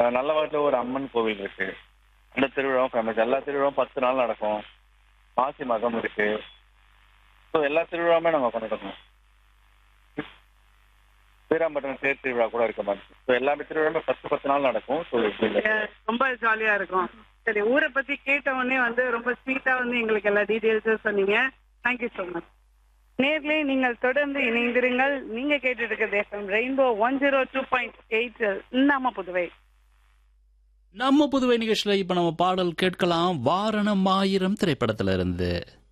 நல்லவாட்டில் ஒரு அம்மன் கோவில் இருக்கு அந்த திருவிழாவும் ஃபேமஸ் எல்லா திருவிழாவும் பத்து நாள் நடக்கும் மாசி மகம் இருக்கு ஸோ எல்லா திருவிழாவுமே நாங்கள் கொண்டாடுறோம் வீராம்பட்டினம் தேர் திருவிழா கூட இருக்க மாதிரி ஸோ எல்லாமே திருவிழாவுமே பத்து பத்து நாள் நடக்கும் ஸோ அஹ் ரொம்ப ஜாலியா இருக்கும் சரி ஊரை பத்தி கேட்ட உடனே வந்து ரொம்ப ஸ்வீட்டா வந்து எங்களுக்கு எல்லா டீடைல்ஸும் சொன்னீங்க தேங்க்யூ ஸோ மச் நேர்லே நீங்கள் தொடர்ந்து இணைந்திருங்கள் நீங்க கேட்டுட்டு இருக்கிறது FM rainbow one zero two point eight நம்ம புதுவை நம்ம புதுவை நிகழ்ச்சியில இப்ப நம்ம பாடல் கேட்கலாம் வாரணம் ஆயிரம் திரைப்படத்துல இருந்து